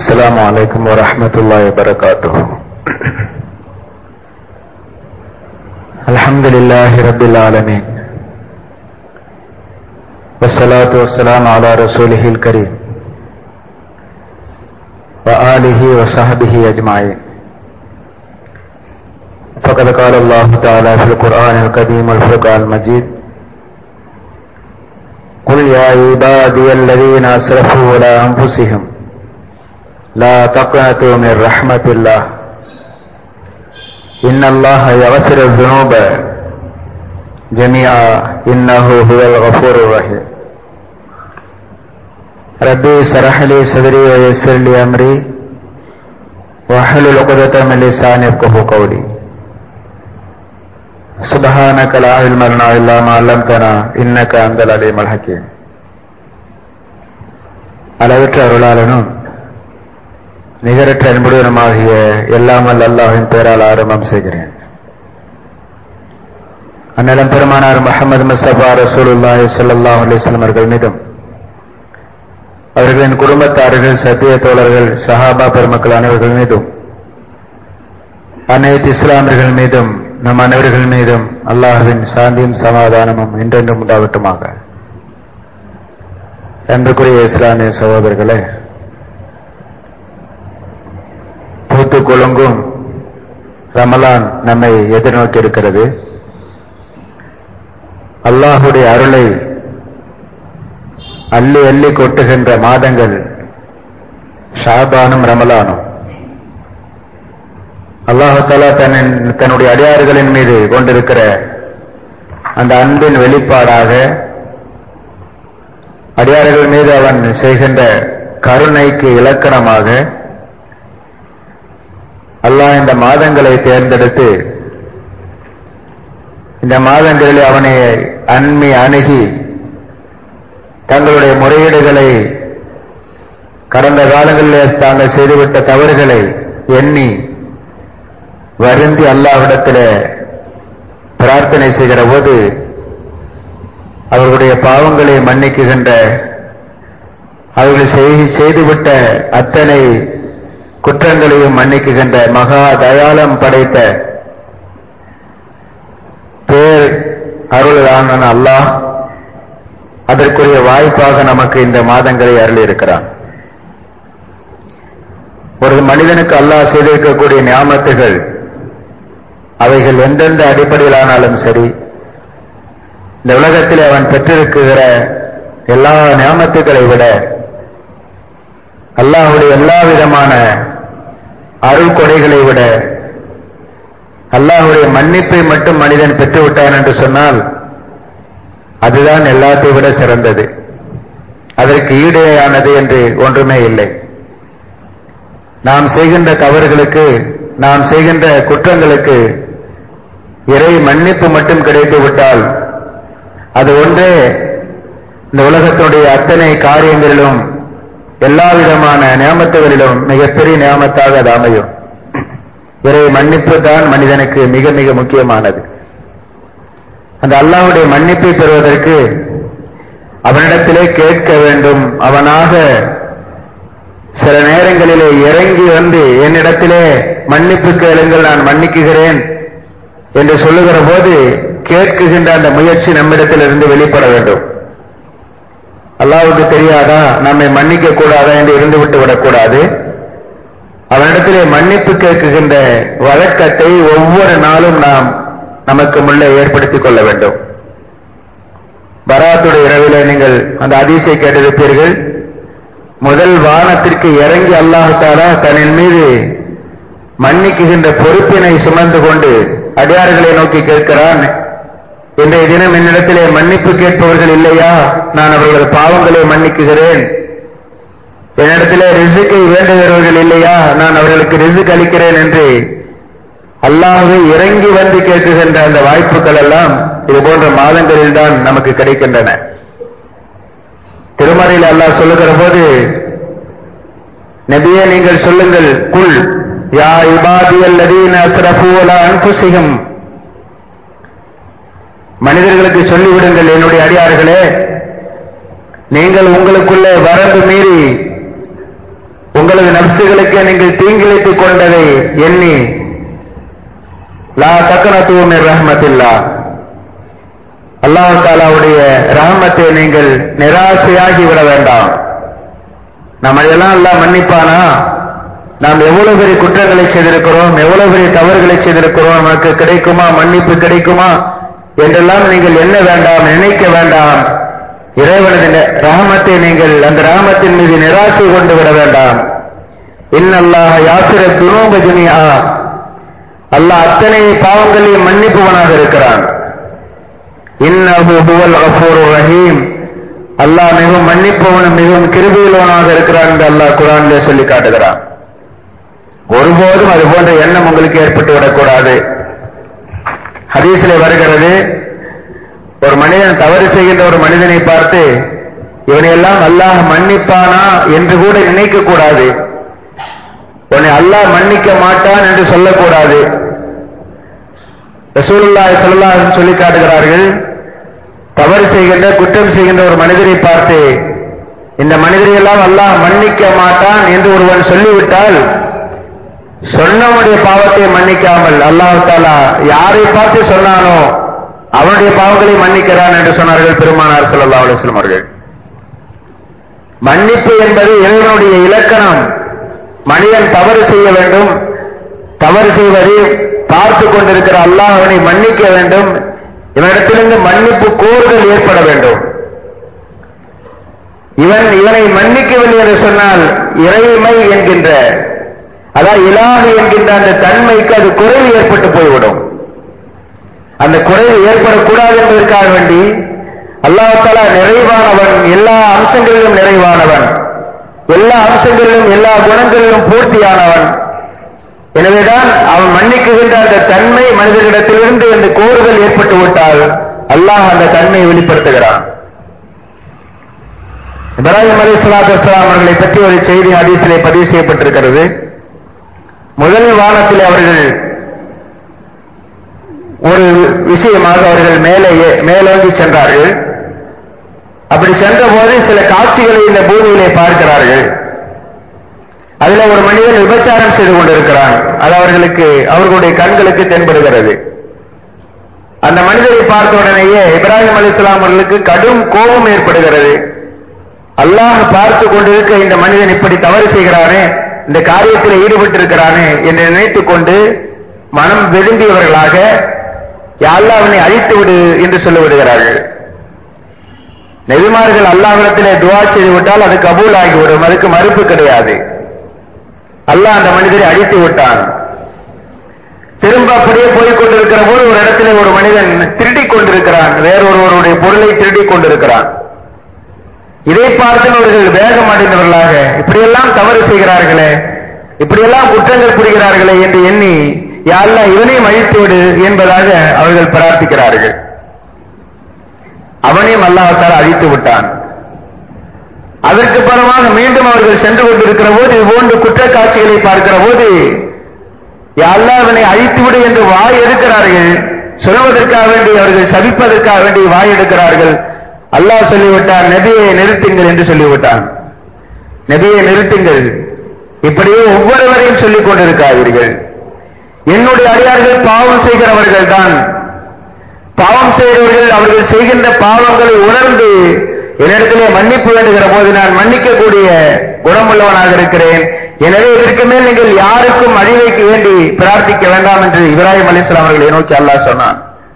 السلام عليكم ورحمة الله وبركاته الحمد لله رب العالمين والصلاة والسلام على رسوله الكريم وآله وصحبه أجمعين فقد قال الله تعالى في القرآن القديم والفرقان المجيد قل يا عبادي الذين أسرفوا على أنفسهم لا تقنطوا من رحمة الله إن الله يغفر الذنوب جميعا إنه هو الغفور الرحيم ربي اشرح لي صدري ويسر لي أمري واحلل عقدة من لساني يفقهوا قولي سبحانك لا علم لنا إلا ما علمتنا إنك أنت العليم الحكيم அளவற்ற அருளாளனும் நிகரற்ற அன்புடனுமாகிய எல்லாமல் அல்லாஹின் பேரால் ஆரம்பம் செய்கிறேன் அந்நிலம் பெருமானார் முகமது முஸ்தபா ரசூலுல்லாஹி ஸல்லல்லாஹு அலைஹி வஸல்லம் அவர்கள் மீதும் அவர்களின் குடும்பத்தார்கள் சத்திய தோழர்கள் சஹாபா பெருமக்கள் அனைவர்கள் மீதும் அனைத்து இஸ்லாமியர்கள் மீதும் நம் அனைவர்கள் மீதும் அல்லாஹுவின் சாந்தியும் சமாதானமும் என்றென்றும் உண்டாகட்டுமாக அன்புக்குரிய இஸ்லாமிய சகோதரர்களே பூத்து குலுங்கும் ரமலான் நம்மை எதிர்நோக்கி இருக்கிறது அல்லாஹுடைய அருளை அள்ளி அள்ளி கொட்டுகின்ற மாதங்கள் ஷாபானும் ரமலானும் அல்லாஹாலா தன்னின் தன்னுடைய அடியார்களின் மீது கொண்டிருக்கிற அந்த அன்பின் வெளிப்பாடாக அடியார்கள் மீது அவன் செய்கின்ற கருணைக்கு இலக்கணமாக அல்லாஹ் இந்த மாதங்களை தேர்ந்தெடுத்து இந்த மாதங்களில் அவனை அண்மி அணுகி தங்களுடைய முறையீடுகளை கடந்த காலங்களில் தாங்கள் செய்துவிட்ட தவறுகளை எண்ணி வருந்தி அல்லாவிடத்தில் பிரார்த்தனை செய்கிற போது அவர்களுடைய பாவங்களை மன்னிக்குகின்ற அவர்கள் செய்துவிட்ட அத்தனை குற்றங்களையும் மன்னிக்குகின்ற மகா தயாளம் படைத்த பேர் அருளான அல்லாஹ் அதற்குரிய வாய்ப்பாக நமக்கு இந்த மாதங்களை அருள் இருக்கிறான் ஒரு மனிதனுக்கு அல்லாஹ் செய்திருக்கக்கூடிய ஞாபகத்துகள் அவைகள் எந்தெந்த அடிப்படையிலானாலும் சரி இந்த உலகத்தில் அவன் பெற்றிருக்கிற எல்லா ஞாபகத்துக்களை விட அல்லாஹுடைய எல்லா விதமான அருள் கொடைகளை விட அல்லாஹுடைய மன்னிப்பை மட்டும் மனிதன் பெற்றுவிட்டான் என்று சொன்னால் அதுதான் எல்லாத்தை விட சிறந்தது அதற்கு ஈடையானது என்று ஒன்றுமே இல்லை நாம் செய்கின்ற தவறுகளுக்கு நாம் செய்கின்ற குற்றங்களுக்கு இறை மன்னிப்பு மட்டும் கிடைத்து விட்டால் அது ஒன்றே இந்த உலகத்துடைய அத்தனை காரியங்களிலும் எல்லா விதமான நியமத்துகளிலும் மிகப்பெரிய நியமத்தாக அது அமையும் இறை மன்னிப்பு தான் மனிதனுக்கு மிக மிக முக்கியமானது அந்த அல்லாவுடைய மன்னிப்பை பெறுவதற்கு அவனிடத்திலே கேட்க வேண்டும் அவனாக சில நேரங்களிலே இறங்கி வந்து என்னிடத்திலே மன்னிப்பு கேளுங்கள் நான் மன்னிக்குகிறேன் என்று சொல்லுகிற போது கேட்குகின்ற அந்த முயற்சி நம்மிடத்திலிருந்து வெளிப்பட வேண்டும் அல்லாவுக்கு தெரியாதா நம்மை மன்னிக்க கூடாதா என்று இருந்துவிட்டு விடக்கூடாது அவனிடத்திலே மன்னிப்பு கேட்குகின்ற வழக்கத்தை ஒவ்வொரு நாளும் நாம் நமக்கு முள்ளே ஏற்படுத்திக் கொள்ள வேண்டும் பராத்துடைய இரவிலே நீங்கள் அந்த அதிசை கேட்டிருப்பீர்கள் முதல் வானத்திற்கு இறங்கி அல்லாஹாலா தன்னின் மீது மன்னிக்குகின்ற பொறுப்பினை சுமந்து கொண்டு அடியார்களை நோக்கி கேட்கிறான் இன்றைய தினம் என்னிடத்திலே மன்னிப்பு கேட்பவர்கள் இல்லையா நான் அவர்களது பாவங்களை மன்னிக்குகிறேன் என்னிடத்திலே ரிசுக்கை வேண்டுகிறவர்கள் இல்லையா நான் அவர்களுக்கு ரிசுக் அளிக்கிறேன் என்று அல்லாஹை இறங்கி வந்து கேட்குகின்ற அந்த வாய்ப்புகள் எல்லாம் இது போன்ற மாதங்களில் தான் நமக்கு கிடைக்கின்றன திருமறையில் அல்லாஹ் சொல்லுகிற போது நபியே நீங்கள் சொல்லுங்கள் குல் யா இபாதியல் லதீன அஸ்ரஃபு அலா அன்ஃபுஸிஹிம் மனிதர்களுக்கு சொல்லிவிடுங்கள் என்னுடைய அடியார்களே நீங்கள் உங்களுக்குள்ளே வரம்பு மீறி உங்களது நப்சுகளுக்கு நீங்கள் தீங்கிழைத்துக் கொண்டதை எண்ணி லா தக்கனத்துவம் ரஹமத்தில்லா அல்லாஹ் தாலாவுடைய ரஹமத்தை நீங்கள் நிராசையாகி விட வேண்டாம் நம்ம இதெல்லாம் எல்லாம் மன்னிப்பானா நாம் எவ்வளவு பெரிய குற்றங்களை செய்திருக்கிறோம் எவ்வளவு பெரிய தவறுகளை செய்திருக்கிறோம் நமக்கு கிடைக்குமா மன்னிப்பு கிடைக்குமா என்றெல்லாம் நீங்கள் எண்ண வேண்டாம் நினைக்க வேண்டாம் இறைவனது ரஹமத்தை நீங்கள் அந்த ரஹமத்தின் மீது நிராசை கொண்டு விட வேண்டாம் இன்னல்லாஹ் யாத்திர துனோப ஜுனியா அல்லாஹ் அத்தனை பாவங்களையும் மன்னிப்புவனாக இருக்கிறான் இன்னஹு ஹுவல் கஃபூருர் ரஹீம் அல்லாஹ் மிகவும் மன்னிப்பவனும் மிகவும் கிருபையுள்ளவனாக இருக்கிறான் என்று அல்லாஹ் குரானிலே சொல்லி காட்டுகிறான் ஒருபோதும் அது போன்ற எண்ணம் உங்களுக்கு ஏற்பட்டு விடக்கூடாது ஹதீஸிலே வருகிறது ஒரு மனிதன் தவறு செய்கின்ற ஒரு மனிதனை பார்த்து இவனையெல்லாம் அல்லாஹ் மன்னிப்பானா என்று கூட நினைக்க கூடாது உன்னை அல்லாஹ் மன்னிக்க மாட்டான் என்று சொல்லக்கூடாது ரசூலுல்லாஹி ஸல்லல்லாஹு அலைஹி சொல்லி காட்டுகிறார்கள் தவறு செய்கின்ற குற்றம் செய்கின்ற ஒரு மனிதரை பார்த்து இந்த மனிதரை எல்லாம் அல்லாஹ் மன்னிக்க மாட்டான் என்று ஒருவன் சொல்லிவிட்டால் சொன்னவனுடைய பாவத்தை மன்னிக்காமல் அல்லாஹ் தாலா யாரை பார்த்து சொன்னானோ அவனுடைய பாவங்களை மன்னிக்கிறான் என்று சொன்னார்கள் பெருமானார் ஸல்லல்லாஹு அலைஹி வஸல்லம் அவர்கள் மன்னிப்பு என்பது இறைவனுடைய இலக்கணம் மனிதன் தவறு செய்ய வேண்டும் தவறு செய்வதை பார்த்து கொண்டிருக்கிற அல்லாஹ் அவனை மன்னிக்க வேண்டும் இவனிடத்திலிருந்து மன்னிப்பு கோருதல் ஏற்பட வேண்டும் இவன் இவனை மன்னிக்கவில்லை என்று சொன்னால் இறைமை என்கின்ற அதாவது இலாகு என்கின்ற அந்த தன்மைக்கு அது குறைவு ஏற்பட்டு போய்விடும் அந்த குறைவு ஏற்படக்கூடாது என்பதற்காக வேண்டி அல்லாஹாலா நிறைவானவன் எல்லா அம்சங்களிலும் நிறைவானவன் எல்லா அம்சங்களிலும் எல்லா குணங்களிலும் பூர்த்தியானவன் எனவேதான் அவன் மன்னிக்குகின்ற அந்த தன்மை மனிதனிடத்திலிருந்து இந்த கோருதல் ஏற்பட்டு விட்டால் அல்லாஹ் அந்த தன்மையை வெளிப்படுத்துகிறான் இப்ராஹிம் அலி சலாத்து வலாம் அவர்களை பற்றி ஒரு செய்தி ஹதீஸிலே பதிவு செய்யப்பட்டிருக்கிறது முதல் வானத்தில் அவர்கள் ஒரு விஷயமாக அவர்கள் மேலே மேலோங்கி சென்றார்கள் அப்படி சென்ற போது சில காட்சிகளை இந்த பூமியிலே பார்க்கிறார்கள் அதுல ஒரு மனிதன் விபச்சாரம் செய்து கொண்டிருக்கிறான் அது அவர்களுக்கு அவர்களுடைய கண்களுக்கு தென்படுகிறது அந்த மனிதரை பார்த்த உடனேயே இப்ராஹிம் அலி அவர்களுக்கு கடும் கோபம் ஏற்படுகிறது அல்லாஹ் பார்த்து கொண்டிருக்க இந்த மனிதன் இப்படி தவறு செய்கிறானே இந்த காரியத்தில் ஈடுபட்டிருக்கிறானே என்று நினைத்துக் கொண்டு மனம் விரும்பியவர்களாக யாழ்லா அவனை அழித்து விடு என்று சொல்லிவிடுகிறார்கள் நெறிமார்கள் அல்லாஹிடத்திலே துவா செய்து விட்டால் அது கபூல் ஆகிவிடும் அதுக்கு மறுப்பு கிடையாது அல்லாஹ் அந்த மனிதரை அழித்து விட்டான் திரும்ப அப்படியே போய் கொண்டிருக்கிற போது ஒரு இடத்துல ஒரு மனிதன் திருடிக் கொண்டிருக்கிறான் வேறொருவருடைய பொருளை திருடிக் கொண்டிருக்கிறான் இதை பார்த்து அவர்கள் வேகம் அடைந்தவர்களாக இப்படியெல்லாம் தவறு செய்கிறார்களே இப்படியெல்லாம் குற்றங்கள் புரிகிறார்களே என்று எண்ணி யாரெல்லாம் இவனையும் அழித்து விடு என்பதாக அவர்கள் பிரார்த்திக்கிறார்கள் அவனையும் அல்லாஹால அழித்து விட்டான் அதற்கு பரமாக மீண்டும் அவர்கள் சென்று கொண்டிருக்கிற போது போன்று குற்ற காட்சிகளை பார்க்கிற போது யாரெல்லாம் அவனை அழித்து விடு என்று வாய் எடுக்கிறார்கள் சொல்வதற்காக வேண்டி அவர்கள் சபிப்பதற்காக வேண்டி வாய் எடுக்கிறார்கள் அல்லாஹ் சொல்லிவிட்டான் நபியை நிறுத்துங்கள் என்று சொல்லிவிட்டான் நபியை நிறுத்துங்கள் இப்படியே ஒவ்வொருவரையும் சொல்லிக் கொண்டிருக்காதீர்கள் என்னுடைய அடியார்கள் பாவம் செய்கிறவர்கள் தான் பாவம் செய்கிறவர்கள் அவர்கள் செய்கின்ற பாவங்களை உணர்ந்து என்னிடத்திலே மன்னிப்பு வேண்டுகிற போது நான் மன்னிக்கக்கூடிய குணமுள்ளவனாக இருக்கிறேன் எனவே இதற்கு மேல் நீங்கள் யாருக்கும் அழிவைக்கு வேண்டி பிரார்த்திக்க வேண்டாம் என்று இப்ராஹிம் அலிஸ்லாம் அவர்களை நோக்கி அல்லாஹ் சொன்னான்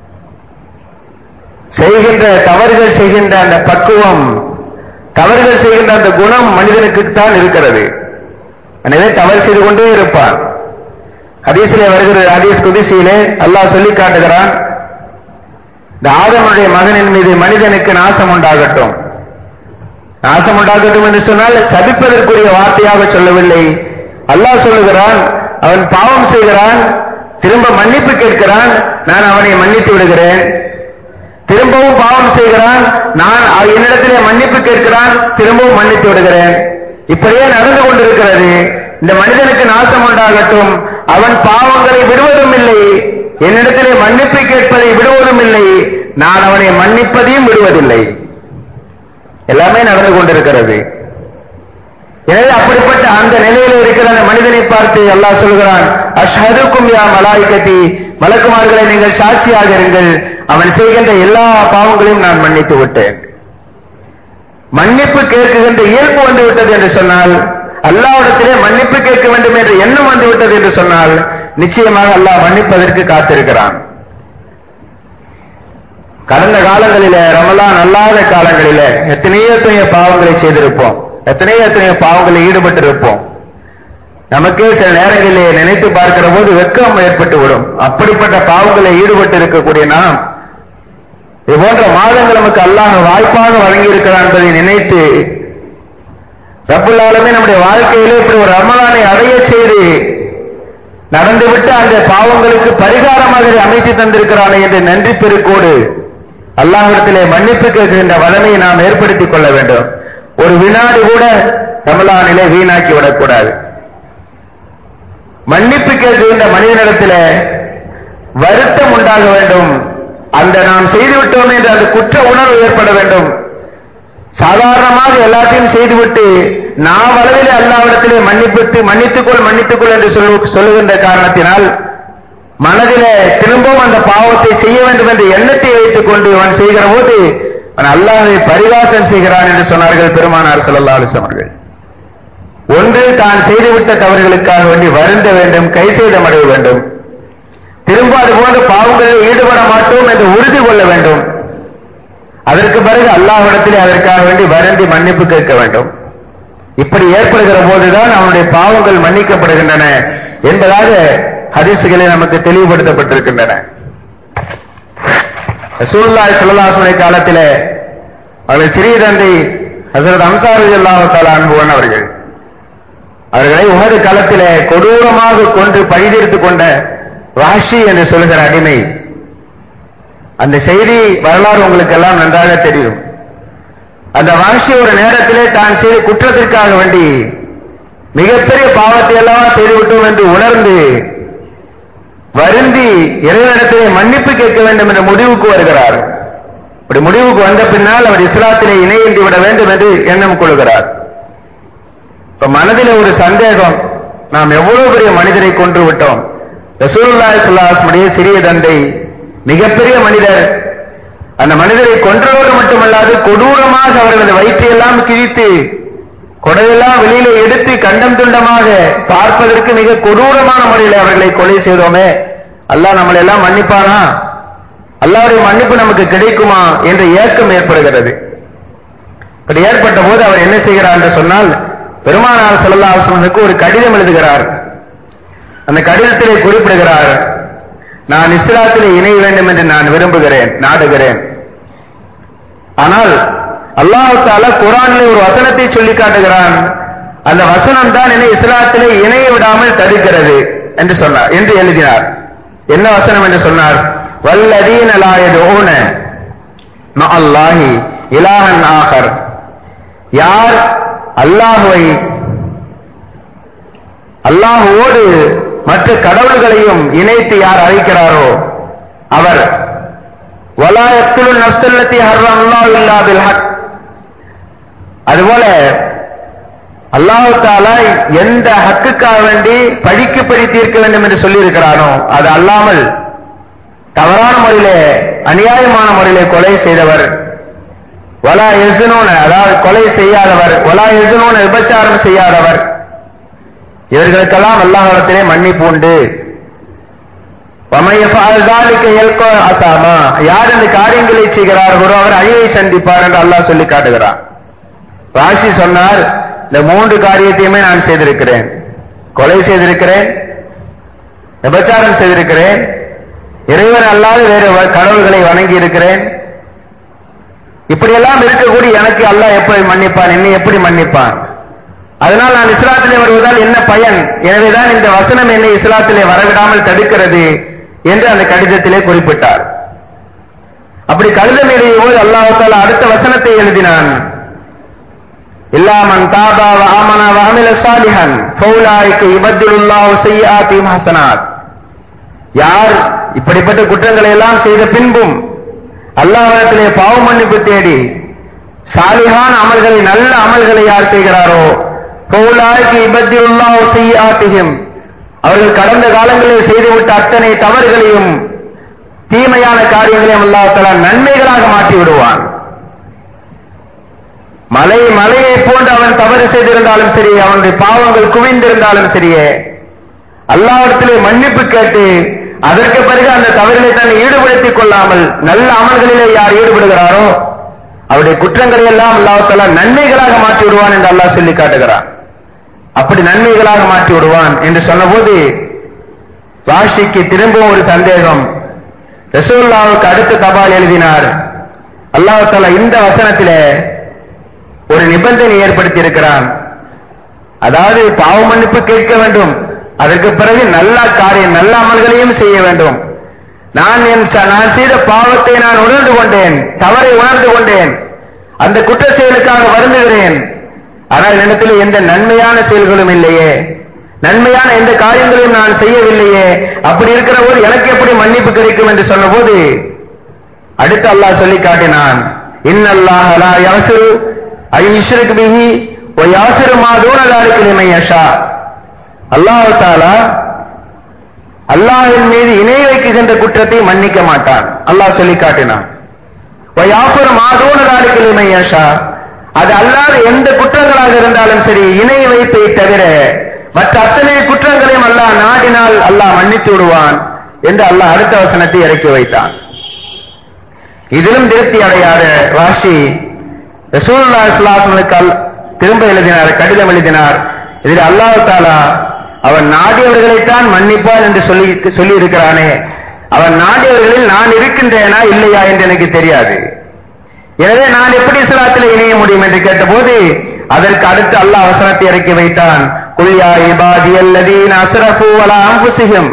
செய்கின்ற தவறுகள் செய்கின்ற அந்த பக்குவம் தவறுகள் செய்கின்ற அந்த குணம் மனிதனுக்கு தான் இருக்கிறது எனவே தவறு செய்து கொண்டே இருப்பான் ஹதீஸிலே வருகிற ஹதீஸ் குதிசியிலே அல்லாஹ் சொல்லி காட்டுகிறான் இந்த ஆதமுடைய மகனின் மீது மனிதனுக்கு நாசம் உண்டாகட்டும் நாசம் உண்டாகட்டும் என்று சொன்னால் சபிப்பதற்குரிய வார்த்தையாக சொல்லவில்லை அல்லாஹ் சொல்லுகிறான் அவன் பாவம் செய்கிறான் திரும்ப மன்னிப்பு கேட்கிறான் நான் அவனை மன்னித்து விடுகிறேன் திரும்பவும் பாவம் செய்கிறான் நான் என்னிடத்திலே மன்னிப்பு கேட்கிறான் திரும்பவும் மன்னித்து விடுகிறேன் இப்படியே நடந்து கொண்டிருக்கிறது இந்த மனிதனுக்கு நாசம் உண்டாகட்டும் அவன் பாவங்களை விடுவதும் இல்லை என்னிடத்திலே மன்னிப்பு கேட்பதை விடுவதும் இல்லை நான் அவனை மன்னிப்பதையும் விடுவதில்லை எல்லாமே நடந்து கொண்டிருக்கிறது எனவே அப்படிப்பட்ட அந்த நிலையில் இருக்கிற அந்த மனிதனை பார்த்து அல்லாஹ் சொல்கிறான் அஷ்ஹதுக்கும் யா மலாய்கதி மலக்குமார்களை நீங்கள் சாட்சியாக இருங்கள் அவன் செய்கின்ற எல்லா பாவங்களையும் நான் மன்னித்து விட்டேன் மன்னிப்பு கேட்குகின்ற இயல்பு வந்து விட்டது என்று சொன்னால் அல்லாவிடத்திலே மன்னிப்பு கேட்க வேண்டும் என்ற எண்ணம் வந்து விட்டது என்று சொன்னால் நிச்சயமாக அல்லாஹ் மன்னிப்பதற்கு காத்திருக்கிறான் கடந்த காலங்களிலே ரமலான் அல்லாத காலங்களிலே எத்தனையோ எத்தனையோ பாவங்களை செய்திருப்போம் எத்தனையோ எத்தனையோ பாவங்களில் ஈடுபட்டு இருப்போம் நமக்கே சில நேரங்களிலே நினைத்து பார்க்கிற போது வெக்கம் ஏற்பட்டு விடும் அப்படிப்பட்ட பாவங்களில் ஈடுபட்டு இருக்கக்கூடிய நாம் இது போன்ற மாதங்கள் நமக்கு அல்லாஹ் வாய்ப்பாக வழங்கி இருக்கிறான் என்பதை நினைத்து ரப்புல்லாலுமே நம்முடைய வாழ்க்கையிலே இப்படி ஒரு ரமலானை அடைய செய்து நடந்துவிட்டு அந்த பாவங்களுக்கு பரிகாரமாக இதை அமைத்து தந்திருக்கிறானே என்ற நன்றி பெருக்கோடு அல்லாஹிடத்திலே மன்னிப்பு கேட்கின்ற வளமையை நாம் ஏற்படுத்திக் கொள்ள வேண்டும் ஒரு வினாடி கூட ரமலானிலே வீணாக்கி விடக்கூடாது மன்னிப்பு கேட்கின்ற மனிதனிடத்திலே வருத்தம் உண்டாக வேண்டும் அந்த நாம் செய்துவிட்டோம் என்று அந்த குற்ற உணர்வு ஏற்பட வேண்டும் சாதாரணமாக எல்லாத்தையும் செய்துவிட்டு நாம் அளவிலே அல்லாவிடத்திலே மன்னிப்பித்து மன்னித்துக்கொள் மன்னித்துக்கொள் என்று சொல்லு சொல்லுகின்ற காரணத்தினால் மனதிலே திரும்பவும் அந்த பாவத்தை செய்ய வேண்டும் என்ற எண்ணத்தை வைத்துக் கொண்டு அவன் செய்கிற போது அவன் அல்லாஹை பரிகாசம் செய்கிறான் என்று சொன்னார்கள் பெருமானார் ஸல்லல்லாஹு அலைஹி வஸல்லம் அவர்கள் ஒன்று தான் செய்துவிட்ட தவறுகளுக்காக வேண்டி வருந்த வேண்டும் கை செய்தமடைய வேண்டும் திரும்ப அது போன்ற பாவங்களில் ஈடுபட மாட்டோம் என்று உறுதி கொள்ள வேண்டும் அதற்கு பிறகு அல்லாஹ்விடத்திலே அதற்காக வேண்டி வருந்தி மன்னிப்பு கேட்க வேண்டும் இப்படி ஏற்படுகிற போதுதான் அவனுடைய பாவங்கள் மன்னிக்கப்படுகின்றன என்பதாக ஹதீசுகளில் நமக்கு தெளிவுபடுத்தப்பட்டிருக்கின்றன ரசூலுல்லாஹி ஸல்லல்லாஹு அலைஹி வஸல்லம் காலத்திலே அவர்கள் சிறிய தந்தை ஹசரத் அம்சார் ரலியல்லாஹு தஆலா அன்புவன் அவர்கள் அவர்களை உமது காலத்திலே கொடூரமாக கொன்று பழிதீர்த்துக் கொண்ட ராஷி என்று சொல்லுகிற அடிமை அந்த செய்தி வரலாறு உங்களுக்கு எல்லாம் நன்றாக தெரியும் அந்த வாஷி ஒரு நேரத்திலே தான் செய்த குற்றத்திற்காக வேண்டி மிகப்பெரிய பாவத்தை எல்லாம் செய்துவிட்டோம் என்று உணர்ந்து வருந்தி இறைவனிடத்திலே மன்னிப்பு கேட்க வேண்டும் என்ற முடிவுக்கு வருகிறார் அப்படி முடிவுக்கு வந்த பின்னால் அவர் இஸ்லாத்திலே இணையின்றி விட வேண்டும் என்று எண்ணம் கொள்கிறார் இப்ப மனதில் ஒரு சந்தேகம் நாம் எவ்வளவு பெரிய மனிதரை கொன்று விட்டோம் ரசூலுல்லாஹி ஸல்லல்லாஹு அலைஹி வஸல்லம் சிறிய தந்தை மிகப்பெரிய மனிதர் அந்த மனிதரை கொன்றதோடு மட்டுமல்லாது கொடூரமாக அவர்களது வயிற்றையெல்லாம் கிழித்து கொடையெல்லாம் வெளியில எடுத்து கண்டம் துண்டமாக பார்ப்பதற்கு மிக கொடூரமான முறையில் அவர்களை கொலை செய்தோமே அல்லாஹ் நம்மளை எல்லாம் மன்னிப்பானா அல்லாவுடைய மன்னிப்பு நமக்கு கிடைக்குமா என்ற ஏக்கம் ஏற்படுகிறது இப்படி ஏற்பட்ட போது அவர் என்ன செய்கிறார் என்று சொன்னால் பெருமானார் ஸல்லல்லாஹு அலைஹி வஸல்லம் ஒரு கடிதம் எழுதுகிறார் அந்த கடிதத்திலே குறிப்பிடுகிறார் நான் இஸ்லாத்திலே இணைய வேண்டும் என்று நான் விரும்புகிறேன் நாடுகிறேன் ஆனால் அல்லாஹு தாலா குரானிலே ஒரு வசனத்தை சொல்லி காட்டுகிறான் அந்த வசனம் தான் என்னை இஸ்லாத்திலே இணைய விடாமல் தடுக்கிறது என்று சொன்னார் என்று எழுதினார் என்ன வசனம் என்று சொன்னார் வல்லதீன லாயதூன அல்லாஹி இலாஹன் ஆகர் யார் அல்லாஹுவை அல்லாஹுவோடு மற்ற கடவுள்களையும் இணைத்து யார் அழைக்கிறாரோ அவர் வலாயத்துல் நப்சல்லத்தி ஹர்ரம் அல்லாஹ் இல்லாபில் ஹக் அதுபோல அல்லாஹு தாலா எந்த ஹக்குக்காக வேண்டி பழிக்கு பழி தீர்க்க வேண்டும் என்று சொல்லி இருக்கிறானோ அது அல்லாமல் தவறான முறையிலே அநியாயமான முறையிலே கொலை செய்தவர் வலா எசுனோன அதாவது கொலை செய்யாதவர் வலா எசுனோன விபச்சாரம் செய்யாதவர் இவர்களுக்கெல்லாம் அல்லாஹிடத்திலே மன்னிப்பு உண்டு அசாமா யார் இந்த காரியங்களை செய்கிறார்களோ அவர் அழிவை சந்திப்பார் என்று அல்லாஹ் சொல்லி காட்டுகிறார் ராசி சொன்னார் இந்த மூன்று காரியத்தையுமே நான் செய்திருக்கிறேன் கொலை செய்திருக்கிறேன் விபச்சாரம் செய்திருக்கிறேன் இறைவன் அல்லாத வேறு கடவுள்களை வணங்கி இருக்கிறேன் இப்படியெல்லாம் இருக்கக்கூடிய எனக்கு அல்லாஹ் எப்படி மன்னிப்பான் என்னை எப்படி மன்னிப்பான் அதனால் நான் இஸ்லாத்திலே வருவதால் என்ன பயன் எனவேதான் இந்த வசனம் என்னை இஸ்லாத்திலே வரவிடாமல் தடுக்கிறது என்று அந்த கடிதத்திலே குறிப்பிட்டார் அப்படி கடிதம் எழுதிய போது அல்லாஹால அடுத்த வசனத்தை எழுதினான் இல்லாமன் தாபா ஆமனா வாமில சாலிஹன் ஃபௌலாய்க்கு இபத்துல்லாஹு செய்யாத்தியும் ஹசனாத் யார் இப்படிப்பட்ட குற்றங்களை எல்லாம் செய்த பின்பும் அல்லாஹிடத்திலே பாவ மன்னிப்பு தேடி சாலிகான் அமல்களை நல்ல அமல்களை யார் செய்கிறாரோ பௌலாய்க்கு இபத்தியுல்லாஹு செய்யாத்திகும் அவர்கள் கடந்த காலங்களில் செய்துவிட்ட அத்தனை தவறுகளையும் தீமையான காரியங்களையும் அல்லாஹ் நன்மைகளாக மாற்றி விடுவான் மலை மலையை போன்று அவன் தவறு செய்திருந்தாலும் சரி அவனுடைய பாவங்கள் குவிந்திருந்தாலும் சரியே அல்லாவிடத்திலே மன்னிப்பு கேட்டு அதற்கு பிறகு அந்த தவறிலே தன்னை ஈடுபடுத்திக் கொள்ளாமல் நல்ல அமல்களிலே யார் ஈடுபடுகிறாரோ அவருடைய குற்றங்களை எல்லாம் அல்லாஹால நன்மைகளாக மாற்றி விடுவான் என்று அல்லாஹ் சொல்லி காட்டுகிறான் அப்படி நன்மைகளாக மாற்றி விடுவான் என்று சொன்னபோது ராஷிக்கு திரும்பவும் ஒரு சந்தேகம் ரசூல்லாவுக்கு அடுத்த தபால் எழுதினார் அல்லாஹால இந்த வசனத்திலே ஒரு நிபந்தனை ஏற்படுத்தி இருக்கிறான் அதாவது பாவ மன்னிப்பு கேட்க வேண்டும் அதற்கு பிறகு நல்ல காரியம் நல்ல அமல்களையும் செய்ய வேண்டும் நான் என் ச- நான் செய்த பாவத்தை நான் உணர்ந்து கொண்டேன் தவறை உணர்ந்து கொண்டேன் அந்த குற்ற செயலுக்காக வருந்துகிறேன் ஆனால் என்னிடத்தில் எந்த நன்மையான செயல்களும் இல்லையே நன்மையான எந்த காரியங்களையும் நான் செய்யவில்லையே அப்படி இருக்கிற போது எனக்கு எப்படி மன்னிப்பு கிடைக்கும் என்று சொன்னபோது அடுத்து அல்லாஹ் சொல்லி காட்டினான் இன்னல்லாஹ் லா யாசிரு ஐ யுஷ்ரிக் பிஹி வ யாசிரு மா தூன ذلك லிமன் யஷா அல்லாஹ் தஆலா அல்லாஹ்வின் மீது இணை வைக்கின்ற குற்றத்தை மன்னிக்க மாட்டான் அல்லாஹ் சொல்லி காட்டினான் வ யாசிரு மா தூன ذلك லிமன் யஷா அது அல்லாத எந்த குற்றங்களாக இருந்தாலும் சரி இணை வைப்பை தவிர மற்ற அத்தனை குற்றங்களையும் அல்லாஹ் நாடினால் அல்லாஹ் மன்னித்து விடுவான் என்று அல்லாஹ் அடுத்த வசனத்தை இறக்கி வைத்தான் இதிலும் திருப்தி அடையாத ராஷி ரசூலுல்லா இஸ்லாசனுக்கு திரும்ப எழுதினார் கடிதம் எழுதினார் இதில் அல்லாஹ் தாலா அவன் நாடியவர்களைத்தான் மன்னிப்பான் என்று சொல்லி சொல்லி இருக்கிறானே அவன் நாடியவர்களில் நான் இருக்கின்றேனா இல்லையா என்று எனக்கு தெரியாது எனவே நான் எப்படி இஸ்லாத்தில் இணைய முடியும் என்று கேட்டபோது அதற்கு அடுத்து அல்லாஹ் வசனத்தை இறக்கி வைத்தான் குல்யா இபாதி அல்லதீன் அஸ்ரஃபு வலா அன்புசிகம்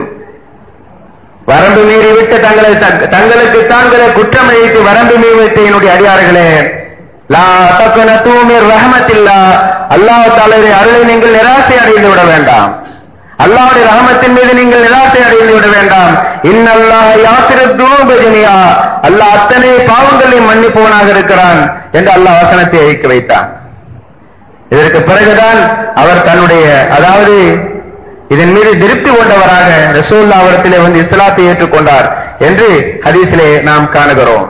வரம்பு மீறி விட்டு தங்களை தங்களுக்கு தாங்களே குற்றம் இழைத்து வரம்பு மீறி விட்டு என்னுடைய அடியார்களே லா தக்கன தூமிர் ரஹமத்தில்லா அல்லாஹ் தாலரை அருளை நீங்கள் நிராசை அடைந்து விட வேண்டாம் அல்லாஹ்வுடைய ரஹமத்தின் மீது நீங்கள் நிராசை அடைந்து விட வேண்டாம் இன்னல்லாஹ் யாத்திரு தூபஜனியா அல்லாஹ் அத்தனை பாவங்களையும் மன்னிப்பவனாக இருக்கிறான் என்று அல்லாஹ் வசனத்தை அழிக்க வைத்தான் இதற்கு பிறகுதான் அவர் தன்னுடைய அதாவது இதன் மீது திருப்தி கொண்டவராக ரசூல்லா அவரத்திலே வந்து இஸ்லாத்தை ஏற்றுக்கொண்டார் என்று ஹதீஸிலே நாம் காணுகிறோம்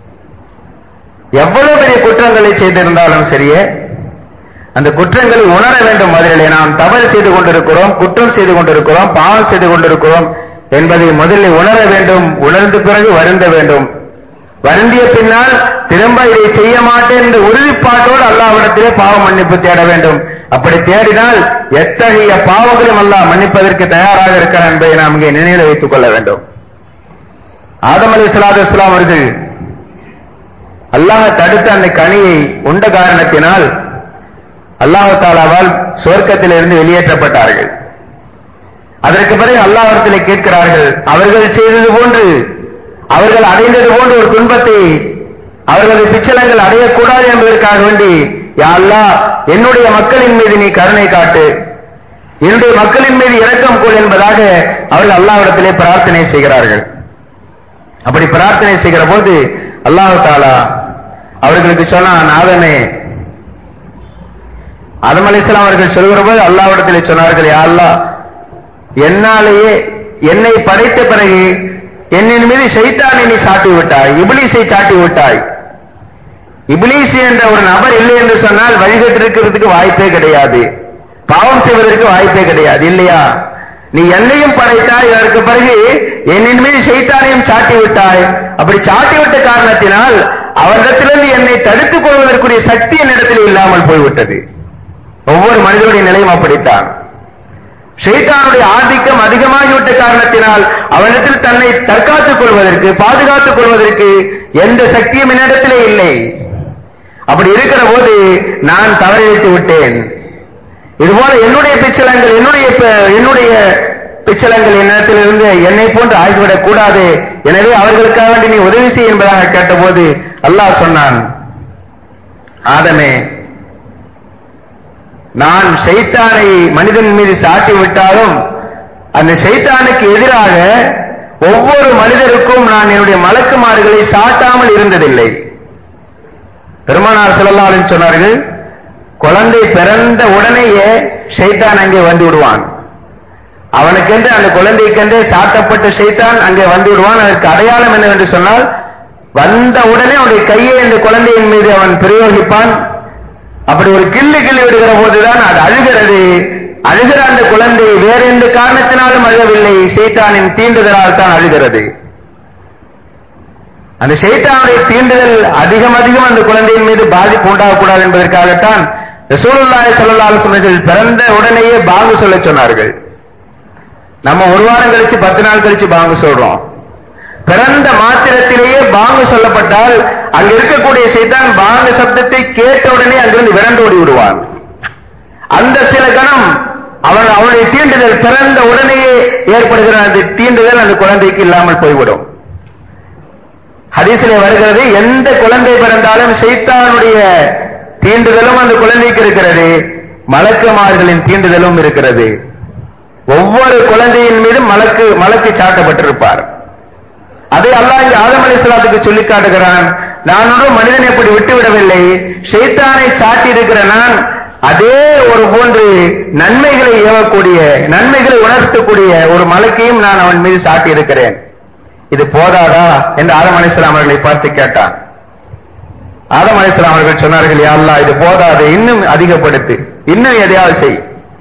எவ்வளவு பெரிய குற்றங்களை செய்திருந்தாலும் சரியே அந்த குற்றங்களை உணர வேண்டும் முதலிலே நாம் தவறு செய்து கொண்டிருக்கிறோம் குற்றம் செய்து கொண்டிருக்கிறோம் பாவம் செய்து கொண்டிருக்கிறோம் என்பதை முதலில் உணர வேண்டும் உணர்ந்த பிறகு வருந்த வேண்டும் வருந்திய பின்னால் திரும்ப இதை செய்ய மாட்டேன் என்ற உறுதிப்பாட்டோடு அல்லாவிடத்திலே பாவ மன்னிப்பு தேட வேண்டும் அப்படி தேடினால் எத்தகைய பாவங்களும் அல்லாஹ் மன்னிப்பதற்கு தயாராக இருக்கிறார் என்பதை நாம் இங்கே நினைவில் வைத்துக் கொள்ள வேண்டும் ஆதம் அலி சலாத்து இஸ்லாம் அவர்கள் அல்லாஹ் தடுத்த அந்த கனியை உண்ட காரணத்தினால் அல்லாஹ் தாலாவால் சுவர்க்கத்திலிருந்து வெளியேற்றப்பட்டார்கள் அதற்கு பிறகு அல்லாஹிடத்திலே கேட்கிறார்கள் அவர்கள் செய்தது போன்று அவர்கள் அடைந்தது போன்ற ஒரு துன்பத்தை அவர்களது பிச்சலங்கள் அடையக்கூடாது என்பதற்காக வேண்டி யா அல்லாஹ் என்னுடைய மக்களின் மீது நீ கருணை காட்டு என்னுடைய மக்களின் மீது இரக்கம் கொள் என்பதாக அவர்கள் அல்லாஹ்விடத்திலே பிரார்த்தனை செய்கிறார்கள் அப்படி பிரார்த்தனை செய்கிற போது அல்லாஹ் தாலா அவர்களுக்கு சொன்னான் ஆதமே ஆதம் அலிஸ்லாம் அவர்கள் சொல்கிற போது அல்லாஹ்விடத்திலே சொன்னார்கள் யா அல்லாஹ் என்னாலேயே என்னை படைத்த பிறகு என்னின் மீது ஷைத்தானை நீ சாட்டி விட்டாய் இபிலிஸை சாட்டி விட்டாய் இபிலிஸ் என்ற ஒரு நபர் இல்லை என்று சொன்னால் வழிகட்டிருக்கிறதுக்கு வாய்ப்பே கிடையாது பாவம் செய்வதற்கு வாய்ப்பே கிடையாது இல்லையா நீ என்னையும் படைத்தாய் அதற்கு பிறகு என்னின் மீது ஷைத்தானையும் சாட்டி விட்டாய் அப்படி சாட்டி விட்ட காரணத்தினால் அவரிடத்திலிருந்து என்னை தடுத்துக் கொள்வதற்குரிய சக்தி என்னிடத்தில் இல்லாமல் போய்விட்டது ஒவ்வொரு மனிதனுடைய நிலையும் அப்படித்தான் ஷைத்தானுடைய ஆதிக்கம் அதிகமாகிவிட்ட காரணத்தினால் அவனிடத்தில் தன்னை தற்காத்துக் கொள்வதற்கு பாதுகாத்துக் கொள்வதற்கு எந்த சக்தியும் என்னிடத்திலே இல்லை அப்படி இருக்கிற போது நான் தவறிழைத்து விட்டேன் இதுபோல என்னுடைய பிச்சலங்கள் என்னுடைய ப- என்னுடைய பிச்சலங்கள் என்னிடத்திலிருந்து என்னை போன்று ஆகிவிடக் கூடாது எனவே அவர்களுக்காக வேண்டி நீ உதவி செய் என்பதாக கேட்டபோது அல்லாஹ் சொன்னான் ஆதமே நான் சைத்தானை மனிதன் மீது சாட்டி விட்டாலும் அந்த சைத்தானுக்கு எதிராக ஒவ்வொரு மனிதருக்கும் நான் என்னுடைய மலக்குமார்களை சாட்டாமல் இருந்ததில்லை பெருமானார் ஸல்லல்லாஹு அலைஹி சொன்னார்கள் குழந்தை பிறந்த உடனேயே ஷைத்தான் அங்கே வந்து விடுவான் அவனுக்கென்று அந்த குழந்தைக்கென்று சாட்டப்பட்ட ஷைத்தான் அங்கே வந்து விடுவான் அதற்கு அடையாளம் என்னவென்று சொன்னால் வந்த உடனே அவனுடைய கையை அந்த குழந்தையின் மீது அவன் பிரயோகிப்பான் அப்படி ஒரு கிள்ளு கிள்ளி விடுகிற போதுதான் அது அழுகிறது அழுகிற அந்த குழந்தை வேற எந்த காரணத்தினாலும் அழவில்லை சைத்தானின் தீண்டுதலால் தான் அழுகிறது அந்த சைத்தானுடைய தீண்டுதல் அதிகம் அதிகம் அந்த குழந்தையின் மீது பாதிப்பு உண்டாகக்கூடாது என்பதற்காகத்தான் ரசூலுல்லாஹி ஸல்லல்லாஹு அலைஹி வஸல்லம் பிறந்த உடனேயே பாங்கு சொல்ல சொன்னார்கள் நம்ம ஒரு வாரம் கழிச்சு பத்து நாள் கழிச்சு பாங்கு சொல்றோம் பிறந்த மாத்திரத்திலேயே பாங்கு சொல்லப்பட்டால் அங்க இருக்கக்கூடிய சைத்தான் பாங்கு சப்தத்தை கேட்ட உடனே அங்கிருந்து விரண்டோடி விடுவான் அந்த சில கணம் அவன் அவனுடைய தீண்டுதல் பிறந்த உடனேயே ஏற்படுகிற அந்த தீண்டுதல் அந்த குழந்தைக்கு இல்லாமல் போய்விடும் ஹதீஸிலே வருகிறது எந்த குழந்தை பிறந்தாலும் சைத்தானுடைய தீண்டுதலும் அந்த குழந்தைக்கு இருக்கிறது மலக்குமார்களின் தீண்டுதலும் இருக்கிறது ஒவ்வொரு குழந்தையின் மீதும் மலக்கு மலக்கு சாட்டப்பட்டிருப்பார் அதை அல்லாஹ் இங்கே ஆதம் அலைஹிஸ்ஸலாத்துக்கு சொல்லி காட்டுகிறான் நான் ஒன்றும் மனிதன் எப்படி விட்டுவிடவில்லை ஷைத்தானை சாட்டி இருக்கிற நான் அதே ஒரு போன்று நன்மைகளை ஏவக்கூடிய நன்மைகளை உணர்த்தக்கூடிய ஒரு மலக்கையும் நான் அவன் மீது சாட்டி இருக்கிறேன் இது போதாதா என்று ஆதம் அலைஹிஸ்ஸலாம் அவர்களை பார்த்து கேட்டான் ஆதம் அலைஹிஸ்ஸலாம் அவர்கள் சொன்னார்கள் யா அல்லாஹ் இது போதாது இன்னும் அதிகப்படுத்து இன்னும் எதையாவது செய்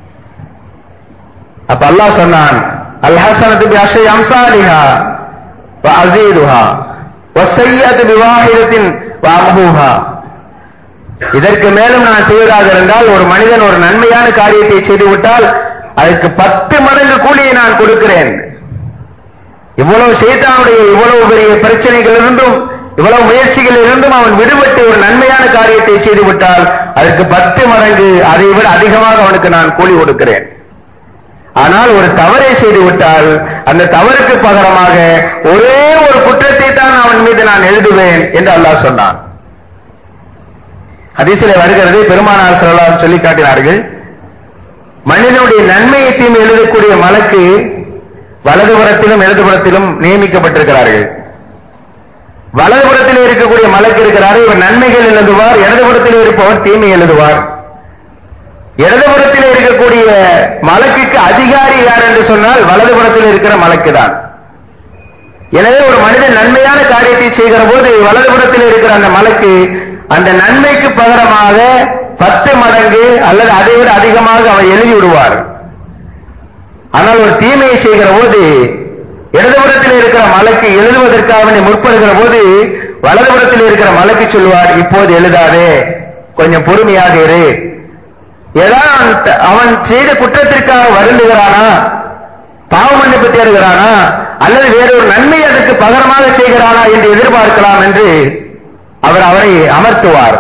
அப்ப அல்லாஹ் சொன்னான் அல் ஹசனத்து பி அஷை அம்சாலிஹா வ அசீதுஹா வ சய்யத்து பிவாஹிதத்தின் வ அம்ஹூஹா இதற்கு மேலும் நான் செய்வதாக இருந்தால் ஒரு மனிதன் ஒரு நன்மையான காரியத்தை செய்துவிட்டால் அதற்கு பத்து மடங்கு கூலியை நான் கொடுக்கிறேன் இவ்வளவு சைத்தானுடைய இவ்வளவு பெரிய பிரச்சனைகள் இருந்தும் இவ்வளவு முயற்சிகள் இருந்தும் அவன் விடுபட்டு ஒரு நன்மையான காரியத்தை செய்து விட்டால் அதற்கு பத்து மடங்கு அதை விட அதிகமாக அவனுக்கு நான் கூலி கொடுக்கிறேன் ஆனால் ஒரு தவறை செய்து விட்டால் அந்த தவறுக்கு பகரமாக ஒரே ஒரு குற்றத்தை தான் அவன் மீது நான் எழுதுவேன் என்று அல்லாஹ் சொன்னான் ஹதீஸிலே வருகிறது பெருமானார் ஸல்லல்லாஹு சொல்லி காட்டினார்கள் மனிதனுடைய நன்மையை தீமை எழுதக்கூடிய மலக்கு வலதுபுறத்திலும் இடதுபுறத்திலும் நியமிக்கப்பட்டிருக்கிறார்கள் வலதுபுறத்தில் இருக்கக்கூடிய மலக்கு இருக்கிறார் இவர் நன்மைகள் எழுதுவார் இடதுபுறத்தில் இருப்பவர் தீமை எழுதுவார் இடதுபுறத்தில் இருக்கக்கூடிய மலக்குக்கு அதிகாரி யார் என்று சொன்னால் வலதுபுறத்தில் இருக்கிற மலக்கு தான் எனவே ஒரு மனிதன் நன்மையான காரியத்தை செய்கிற போது வலதுபுறத்தில் இருக்கிற அந்த மலக்கு அந்த நன்மைக்கு பகரமாக பத்து மடங்கு அல்லது அதை விட அதிகமாக அவர் எழுதி விடுவார் ஆனால் ஒரு தீமையை செய்கிற போது இடதுபுறத்தில் இருக்கிற மலைக்கு எழுதுவதற்காக வேண்டி முற்படுகிற போது வலதுபுறத்தில் இருக்கிற மலைக்கு சொல்வார் இப்போது எழுதாதே கொஞ்சம் பொறுமையாக இரு ஏதாவது அவன் செய்த குற்றத்திற்காக வருந்துகிறானா பாவ மன்னிப்பு தேடுகிறானா அல்லது வேறொரு நன்மை அதற்கு பகரமாக செய்கிறானா என்று எதிர்பார்க்கலாம் என்று அவர் அவரை அமர்த்துவார்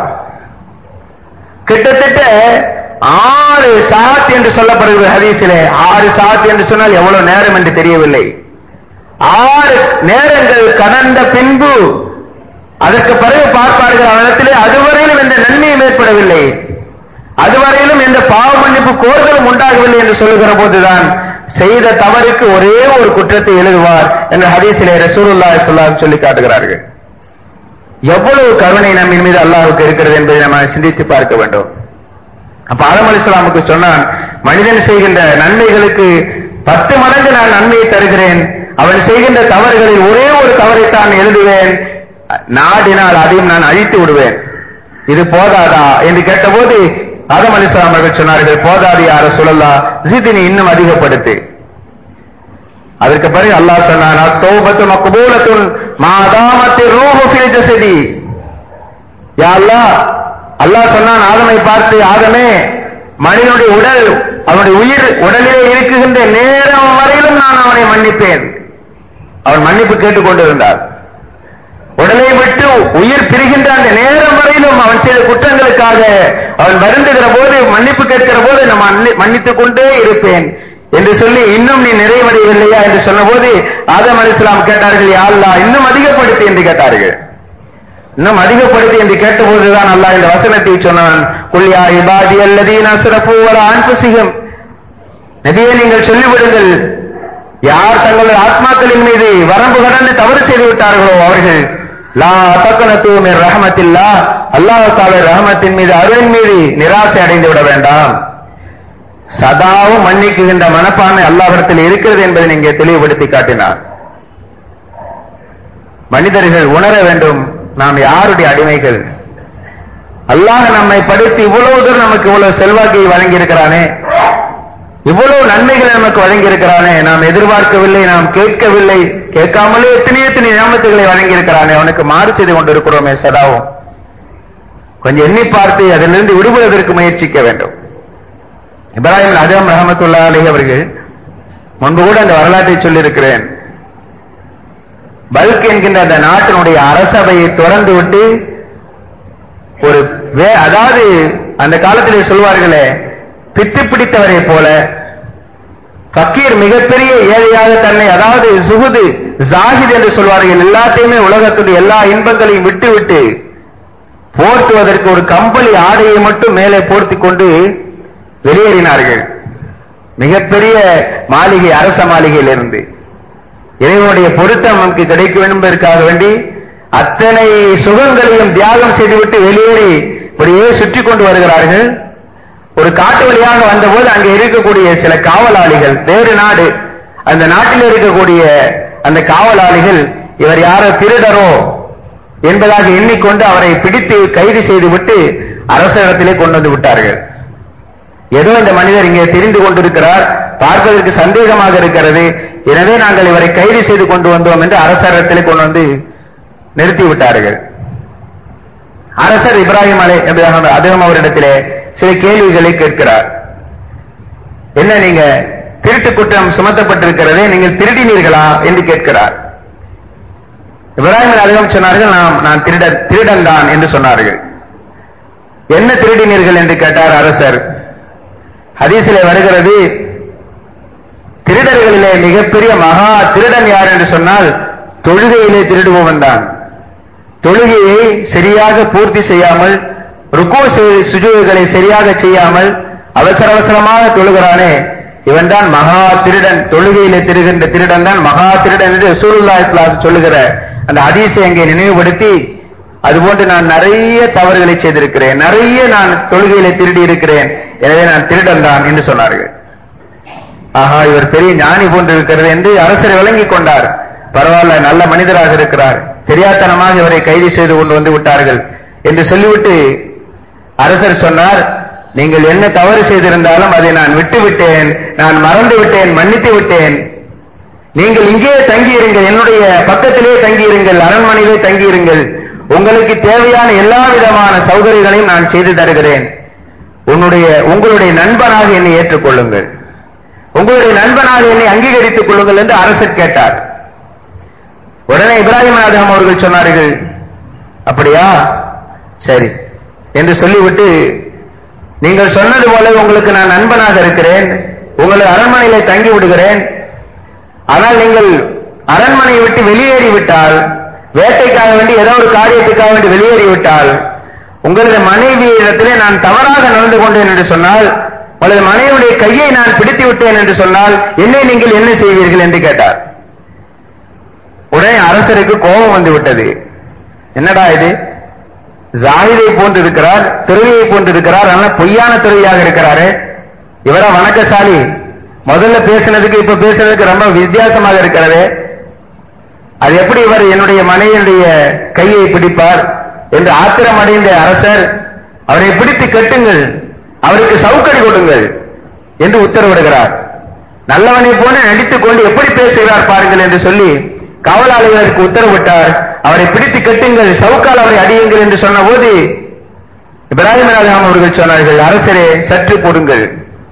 கிட்டத்தட்ட ஆறு சாத் என்று சொல்லப்படுகிற ஹதீஸிலே ஆறு சாத் என்று சொன்னால் எவ்வளவு நேரம் என்று தெரியவில்லை ஆறு நேரங்கள் கடந்த பின்பு அதற்கு பிறகு பார்ப்பார்கள் அவரிடத்திலே அதுவரையிலும் எந்த நன்மையும் ஏற்படவில்லை அதுவரையிலும் எந்த பாவ மன்னிப்பு கோர்களும் உண்டாகவில்லை என்று சொல்லுகிற போதுதான் செய்த தவறுக்கு ஒரே ஒரு குற்றத்தை எழுதுவார் என்று ஹதீஸிலே ரசூலுல்லாஹி ஸல்லல்லாஹு சொல்லி காட்டுகிறார்கள் எவ்வளவு கருணை நம்மின் மீது அல்லாஹ்வுக்கு இருக்கிறது என்பதை நம்ம சிந்தித்து பார்க்க வேண்டும் அப்ப ஆதம் அலிஸ்லாமுக்கு சொன்னான் மனிதன் செய்கின்ற நன்மைகளுக்கு பத்து மடங்கு நான் நன்மையை தருகிறேன் அவன் செய்கின்ற தவறுகளில் ஒரே ஒரு தவறைத்தான் எழுதுவேன் நாடினால் அதையும் நான் அழித்து விடுவேன் இது போதாதா என்று கேட்டபோது ஆதம் அலிஸ்லாம் அவர்கள் சொன்னார்கள் போதாது யார சொல்லலா ஜிதினி இன்னும் அதிகப்படுத்து அதற்கு பிறகு அல்லாஹ் சொன்னான் அத்தௌபத்து மக்பூலத்துன் மாதாமத்தி ரூஹு ஃபில் ஜஸதி யா அல்லாஹ் அல்லாஹ் சொன்னான் ஆதமை பார்த்து ஆதமே மனிதனுடைய உடல் அவனுடைய உயிர் உடலிலே இருக்குகின்ற நேரம் வரையிலும் நான் அவனை மன்னிப்பேன் அவன் மன்னிப்பு கேட்டுக் கொண்டிருந்தார் உடலை விட்டு உயிர் பிரிகின்ற அந்த நேரம் வரையிலும் அவன் செய்த குற்றங்களுக்காக அவன் வருந்துகிற போது மன்னிப்பு கேட்கிற போது நான் மன்னி- மன்னித்துக் கொண்டே இருப்பேன் என்று சொல்லி இன்னும் நீ நிறைவடையவில்லையா என்று சொன்னபோது ஆதம் அலிஸ்லாம் கேட்டார்கள் யா அல்லாஹ் இன்னும் அதிகப்படுத்தி என்று கேட்டார்கள் இன்னும் அதிகப்படுத்தி என்று கேட்டபோதுதான் அல்லாஹ் இந்த வசனத்தை சொன்னான் குல்யா இபாதி அல்லதீன அஸ்ரஃபு வலா அன்ஃபுஸிஹிம் நபியே நீங்கள் சொல்லிவிடுங்கள் யார் தங்களுடைய ஆத்மாக்களின் மீது வரம்பு கடந்து தவறு செய்து விட்டார்களோ அவர்கள் லா தக்கனத்து மின் ரஹமத்தில்லா அல்லாஹ் தால ரஹமத்தின் மீது அருளின் மீது நிராசை அடைந்து விட வேண்டாம் சதாவும் மன்னிக்குகின்ற மனப்பான்மை அல்லாஹிடத்தில் இருக்கிறது என்பதை இங்கே தெளிவுபடுத்தி காட்டினார் மனிதர்கள் உணர வேண்டும் நாம் யாருடைய அடிமைகள் அல்லாஹ் நம்மை படைத்து இவ்வளவு தூரம் நமக்கு இவ்வளவு செல்வாக்கை வழங்கி இருக்கிறானே இவ்வளவு நன்மைகளை நமக்கு வழங்கி இருக்கிறானே நாம் எதிர்பார்க்கவில்லை நாம் கேட்கவில்லை கேட்காமலே எத்தனை எத்தனை நியமத்துகளை வழங்கி இருக்கிறானே அவனுக்கு மாறு செய்து கொண்டிருக்கிறோமே சதாவும் கொஞ்சம் எண்ணி பார்த்து அதிலிருந்து விடுபடுவதற்கு முயற்சிக்க வேண்டும் இப்ராஹிம் அஜம் ரஹமத்துல்லா அலி அவர்கள் முன்பு கூட அந்த வரலாற்றை சொல்லியிருக்கிறேன் பல்க் என்கின்ற அந்த நாட்டினுடைய அரசபையை திறந்து விட்டு ஒரு வே அதாவது அந்த காலத்திலே சொல்வார்களே பித்து பிடித்தவரை போல ஃபக்கீர் மிகப்பெரிய ஏழையாக தன்னை அதாவது சுகுது ஜாஹித் என்று சொல்வார்கள் எல்லாத்தையுமே உலகத்துடைய எல்லா இன்பங்களையும் விட்டு விட்டு போர்த்துவதற்கு ஒரு கம்பளி ஆடையை மட்டும் மேலே போர்த்தி கொண்டு வெளியேறினார்கள் மிகப்பெரிய மாளிகை அரச மாளிகையிலிருந்து இறைவனுடைய பொருத்தம் நமக்கு கிடைக்க வேண்டும் என்பதற்காக வேண்டி அத்தனை சுகங்களையும் தியாகம் செய்துவிட்டு வெளியேறி இப்படியே சுற்றி கொண்டு வருகிறார்கள் ஒரு காட்டு வழியாக வந்தபோது அங்கே இருக்கக்கூடிய சில காவலாளிகள் வேறு நாடு அந்த நாட்டில் இருக்கக்கூடிய அந்த காவலாளிகள் இவர் யாரோ திருடரோ என்பதாக எண்ணிக்கொண்டு அவரை பிடித்து கைது செய்துவிட்டு அரசரிடத்திலே கொண்டு வந்து விட்டார்கள் ஏதோ இந்த மனிதர் இங்கே தெரிந்து கொண்டிருக்கிறார் பார்ப்பதற்கு சந்தேகமாக இருக்கிறது எனவே நாங்கள் இவரை கைது செய்து கொண்டு வந்தோம் என்று அரசரிடத்திலே கொண்டு வந்து நிறுத்தி விட்டார்கள் அரசர் இப்ராஹிம் அலை அதிகம் அவரிடத்திலே சில கேள்விகளை கேட்கிறார் என்ன நீங்க திருட்டு குற்றம் சுமத்தப்பட்டிருக்கிறதே நீங்கள் திருடினீர்களா என்று கேட்கிறார் இப்ராஹிம் அதிகம் சொன்னார்கள் நாம் நான் திருடன் திருடன் தான் என்று சொன்னார்கள் என்ன திருடினீர்கள் என்று கேட்டார் அரசர் ஹதீஸிலே வருகிறது திருடர்களிலே மிகப்பெரிய மகா திருடன் யார் என்று சொன்னால் தொழுகையிலே திருடுபவன் தான் தொழுகையை சரியாக பூர்த்தி செய்யாமல் ருக்கோ சுஜுகளை சரியாக செய்யாமல் அவசர அவசரமாக தொழுகிறானே இவன் தான் மகா திருடன் தொழுகையிலே திருகின்ற திருடன் தான் மகா திருடன் என்று ரசூலுல்லா இஸ்லாம் சொல்லுகிற அந்த ஹதீஸை அங்கே நினைவுபடுத்தி அதுபோன்று நான் நிறைய தவறுகளை செய்திருக்கிறேன் நிறைய நான் தொழுகையிலே திருடி இருக்கிறேன் எனவே நான் திருடன் தான் என்று சொன்னார்கள் ஆஹா இவர் பெரிய ஞானி போன்று இருக்கிறது என்று அரசர் விளங்கிக் கொண்டார் பரவாயில்ல நல்ல மனிதராக இருக்கிறார் தெரியாத்தனமாக இவரை கைது செய்து கொண்டு வந்து விட்டார்கள் என்று சொல்லிவிட்டு அரசர் சொன்னார் நீங்கள் என்ன தவறு செய்திருந்தாலும் அதை நான் விட்டு விட்டேன் நான் மறந்து விட்டேன் மன்னித்து விட்டேன் நீங்கள் இங்கே தங்கியிருங்கள் என்னுடைய பக்கத்திலே தங்கியிருங்கள் அரண்மனையிலே தங்கியிருங்கள் உங்களுக்கு தேவையான எல்லா விதமான சௌகரியங்களையும் நான் செய்து தருகிறேன் உன்னுடைய உங்களுடைய நண்பனாக என்னை ஏற்றுக்கொள்ளுங்கள் உங்களுடைய நண்பனாக என்னை அங்கீகரித்துக் கொள்ளுங்கள் என்று அரசர் கேட்டார் உடனே இப்ராஹிம் ஆதம் அவர்கள் சொன்னார்கள் அப்படியா சரி என்று சொல்லிவிட்டு நீங்கள் சொன்னது போல உங்களுக்கு நான் நண்பனாக இருக்கிறேன் உங்களை அரண்மனையிலே தங்கி விடுகிறேன் ஆனால் நீங்கள் அரண்மனையை விட்டு வெளியேறி விட்டால் வேட்டைக்காக வேண்டி ஏதோ ஒரு காரியத்துக்காக வேண்டி வெளியேறி விட்டால் உங்களது மனைவியிடத்திலே நான் தவறாக நடந்து கொண்டேன் என்று சொன்னால் உங்களது மனைவியுடைய கையை நான் பிடித்து விட்டேன் என்று சொன்னால் என்னை நீங்கள் என்ன செய்வீர்கள் என்று கேட்டார் உடனே அரசருக்கு கோபம் வந்து விட்டது என்னடா இது ஜாகிதை போன்று இருக்கிறார் துறவியை போன்று இருக்கிறார் ஆனால் பொய்யான துறவியாக இருக்கிறாரு இவரா வணக்கசாலி முதல்ல பேசினதுக்கு இப்ப பேசுனதுக்கு ரொம்ப வித்தியாசமாக இருக்கிறது அது எப்படி இவர் என்னுடைய மனைவியுடைய கையை பிடிப்பார் என்று ஆத்திரம் அடைந்த அரசர் அவரை பிடித்து கட்டுங்கள் அவருக்கு சவுக்கடி கொடுங்கள் என்று உத்தரவிடுகிறார் நல்லவனை போல நடித்துக் கொண்டு எப்படி பேசுகிறார் பாருங்கள் என்று சொல்லி காவலாளிகளுக்கு உத்தரவிட்டார் அவரை பிடித்து கட்டுங்கள் சவுக்கால் அவரை அடியுங்கள் என்று சொன்ன போது இப்ராஹிம் அலாம் அவர்கள் சொன்னார்கள் அரசரே சற்று பொறுங்கள்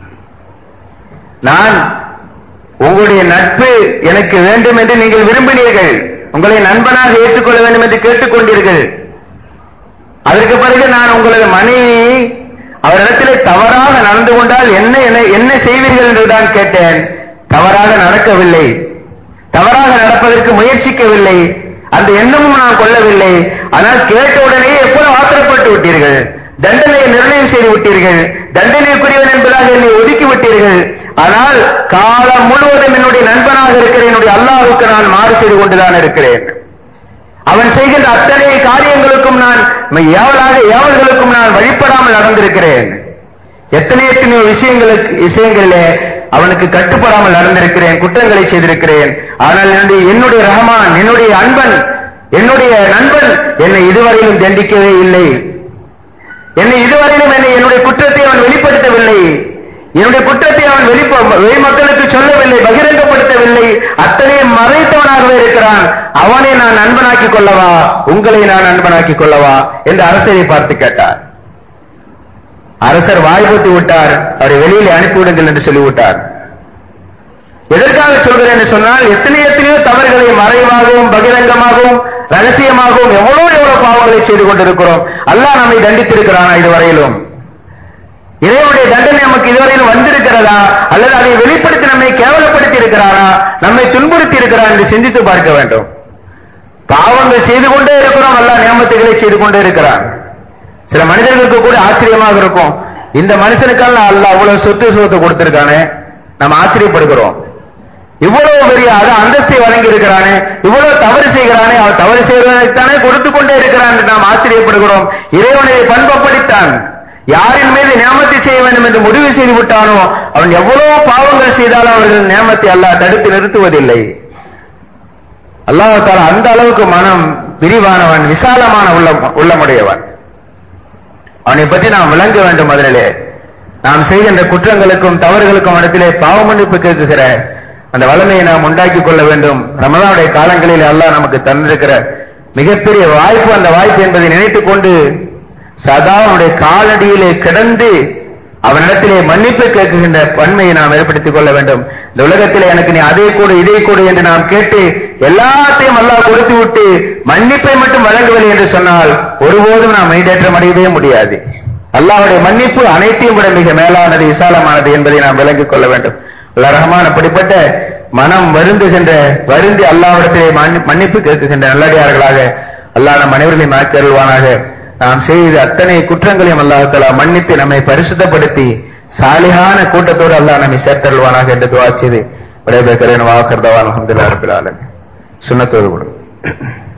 நான் உங்களுடைய நட்பு எனக்கு வேண்டும் என்று நீங்கள் விரும்பினீர்கள் உங்களை நண்பனாக ஏற்றுக்கொள்ள வேண்டும் என்று கேட்டுக்கொண்டீர்கள் அதற்கு பிறகு நான் உங்களது மனைவி அவரிடத்திலே தவறாக நடந்து கொண்டால் என்ன என்ன- என்ன செய்வீர்கள் என்று தான் கேட்டேன் தவறாக நடக்கவில்லை தவறாக நடப்பதற்கு முயற்சிக்கவில்லை அந்த எண்ணமும் நான் கொள்ளவில்லை ஆனால் கேட்ட உடனே எப்போதும் ஆத்திரப்பட்டு விட்டீர்கள் தண்டனையை நிர்ணயம் செய்து விட்டீர்கள் தண்டனைக்குரியவன் என்பதாக என்னை ஒதுக்கி விட்டீர்கள் ஆனால் காலம் முழுவதும் என்னுடைய நண்பனாக இருக்கிற என்னுடைய அல்லாஹ்வுக்கு நான் மாறு செய்து கொண்டுதான் இருக்கிறேன் அவன் செய்கின்ற அத்தனை காரியங்களுக்கும் நான் ஏவலாக ஏவல்களுக்கும் நான் வழிபடாமல் நடந்திருக்கிறேன் எத்தனை எத்தனையோ விஷயங்களுக்கு விஷயங்களிலே அவனுக்கு கட்டுப்படாமல் நடந்திருக்கிறேன் குற்றங்களை செய்திருக்கிறேன் ஆனால் என்னுடைய என்னுடைய ரஹமான் என்னுடைய அன்பன் என்னுடைய நண்பன் என்னை இதுவரையிலும் தண்டிக்கவே இல்லை என்னை இதுவரையிலும் என்னை என்னுடைய குற்றத்தை அவன் வெளிப்படுத்தவில்லை என்னுடைய குற்றத்தை அவன் வெளிப்ப வெளிமக்களுக்கு சொல்லவில்லை பகிரங்கப்படுத்தவில்லை அத்தனையும் மறைத்தவனாகவே இருக்கிறான் அவனை நான் நண்பனாக்கிக் கொள்ளவா உங்களை நான் நண்பனாக்கிக் கொள்ளவா என்று அரசரை பார்த்து கேட்டார் அரசர் வாய்ப்பூத்தி விட்டார் அவரை வெளியிலே அனுப்பிவிடுங்கள் என்று சொல்லிவிட்டார் எதற்காக சொல்கிறேன் என்று சொன்னால் எத்தனை எத்தனையோ தவறுகளை மறைவாகவும் பகிரங்கமாகவும் ரகசியமாகவும் எவ்வளவு எவ்வளவு பாவங்களை செய்து கொண்டிருக்கிறோம் அல்லாஹ் நம்மை தண்டித்திருக்கிறானா இதுவரையிலும் இறைவனுடைய தண்டனை நமக்கு இதுவரையிலும் வந்திருக்கிறதா அல்லது அதை வெளிப்படுத்தி நம்மை கேவலப்படுத்தி இருக்கிறானா நம்மை துன்புறுத்தி இருக்கிறான் என்று சிந்தித்து பார்க்க வேண்டும் பாவங்கள் செய்து கொண்டே இருக்கிறோம் அல்லாஹ் நியமத்துகளை செய்து கொண்டே இருக்கிறான் சில மனிதர்களுக்கு கூட ஆச்சரியமாக இருக்கும் இந்த மனுஷனுக்கெல்லாம் அல்லாஹ் அவ்வளவு சொத்து சுகத்தை கொடுத்திருக்கானே நம்ம ஆச்சரியப்படுகிறோம் இவ்வளவு பெரிய அது அந்தஸ்தை வழங்கி இருக்கிறானே இவ்வளவு தவறு செய்கிறானே அவன் தவறு செய்வதற்கானே கொடுத்து கொண்டே இருக்கிறான் என்று நாம் ஆச்சரியப்படுகிறோம் இறைவனை பண்பப்படுத்தான் யாரின் மீது நியமத்தை செய்ய வேண்டும் என்று முடிவு செய்து விட்டானோ அவன் எவ்வளவு பாவங்கள் செய்தாலும் அவர்கள் நியமத்தை அல்லாஹ் தடுத்து நிறுத்துவதில்லை அல்லாஹால அந்த அளவுக்கு மனம் விரிவானவன் விசாலமான உள்ளம் உள்ளமுடையவன் அவனை பற்றி நாம் விளங்க வேண்டும் முதலிலே நாம் செய்கின்ற குற்றங்களுக்கும் தவறுகளுக்கும் இடத்திலே பாவ மன்னிப்பு கேட்குகிற அந்த வளமையை நாம் உண்டாக்கிக் கொள்ள வேண்டும் ரமதானுடைய காலங்களில் அல்லாஹ் நமக்கு தந்திருக்கிற மிகப்பெரிய வாய்ப்பு அந்த வாய்ப்பு என்பதை நினைத்துக் கொண்டு சதா அவனுடைய காலடியிலே கிடந்து அவனிடத்திலே மன்னிப்பு கேட்குகின்ற பன்மையை நாம் ஏற்படுத்திக் கொள்ள வேண்டும் இந்த உலகத்திலே எனக்கு நீ அதை கொடு இதை கொடு என்று நாம் கேட்டு எல்லாத்தையும் அல்லாஹ் கொடுத்து விட்டு மன்னிப்பை மட்டும் வழங்கவில்லை என்று சொன்னால் ஒருபோதும் நாம் ஈடேற்றம் அடையவே முடியாது அல்லாஹ்வுடைய மன்னிப்பு அனைத்தையும் விட மிக மேலானது விசாலமானது என்பதை நாம் விளங்கிக் கொள்ள வேண்டும் அல்லாஹ் ரஹ்மான் அப்படிப்பட்ட மனம் வருந்துகின்ற வருந்தி அல்லாவிடத்திலே மன்னி- மன்னிப்பு கேட்குகின்ற நல்லடியார்களாக அல்லாஹ் நம் அனைவர்களையும் ஆக்கி அருள்வானாக நாம் செய்த அத்தனை குற்றங்களையும் அல்லாஹ் மன்னித்து நம்மை பரிசுத்தப்படுத்தி சாலிகான கூட்டத்தோடு அல்லாஹ் நம்மை சேர்த்தருள்வானாக என்று துவா செய்து விடைபெறுகிறேன் வாக்கர்தவான் அஹமதுல்லா ரபில் ஆலமீன் சுன்னத்தோடு கூட